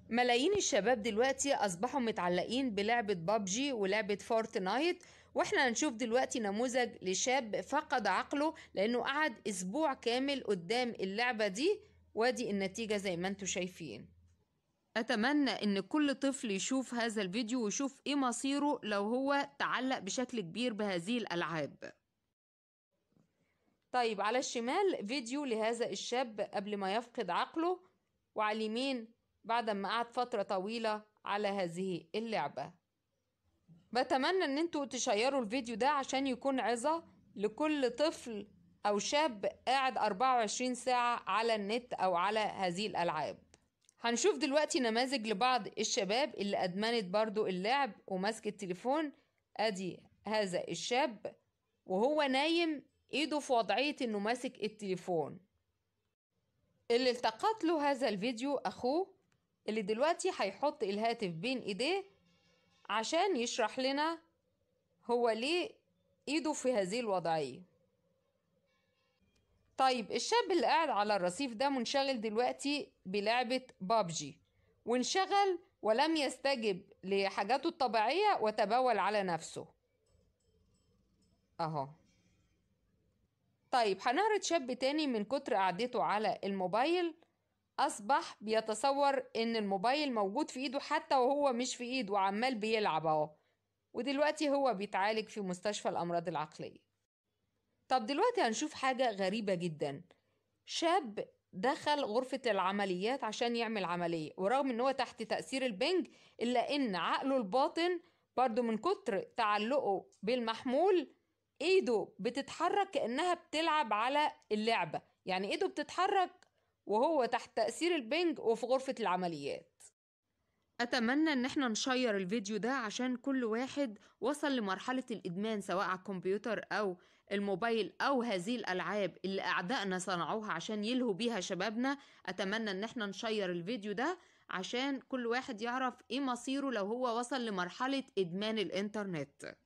ملايين الشباب دلوقتي أصبحوا متعلقين بلعبة بابجي ولعبة فورتنايت واحنا هنشوف دلوقتي نموذج لشاب فقد عقله لأنه قعد أسبوع كامل قدام اللعبة دي وادي النتيجة زي ما انتوا شايفين أتمنى إن كل طفل يشوف هذا الفيديو ويشوف إيه مصيره لو هو تعلق بشكل كبير بهذه الألعاب طيب على الشمال فيديو لهذا الشاب قبل ما يفقد عقله وعلى اليمين بعد ما قعد فترة طويلة على هذه اللعبة بتمنى ان انتوا تشيروا الفيديو ده عشان يكون عظة لكل طفل او شاب قاعد 24 ساعة على النت او على هذه الالعاب هنشوف دلوقتي نماذج لبعض الشباب اللي ادمنت برضو اللعب وماسك التليفون ادي هذا الشاب وهو نايم ايده في وضعية انه ماسك التليفون اللي التقط له هذا الفيديو اخوه اللي دلوقتي هيحط الهاتف بين ايديه عشان يشرح لنا هو ليه ايده في هذه الوضعية طيب الشاب اللي قاعد على الرصيف ده منشغل دلوقتي بلعبة بابجي وانشغل ولم يستجب لحاجاته الطبيعية وتبول على نفسه اهو طيب هنعرض شاب تاني من كتر قعدته على الموبايل أصبح بيتصور إن الموبايل موجود في إيده حتى وهو مش في إيده وعمال بيلعب أهو ودلوقتي هو بيتعالج في مستشفى الأمراض العقلية طب دلوقتي هنشوف حاجة غريبة جدا شاب دخل غرفة العمليات عشان يعمل عملية ورغم إن هو تحت تأثير البنج إلا إن عقله الباطن برضو من كتر تعلقه بالمحمول ايده بتتحرك كأنها بتلعب على اللعبة يعني ايده بتتحرك وهو تحت تأثير البنج وفي غرفة العمليات أتمنى إن احنا نشير الفيديو ده عشان كل واحد وصل لمرحلة الإدمان سواء على الكمبيوتر أو الموبايل أو هذه الألعاب اللي أعدائنا صنعوها عشان يلهوا بيها شبابنا أتمنى إن احنا نشير الفيديو ده عشان كل واحد يعرف إيه مصيره لو هو وصل لمرحلة إدمان الإنترنت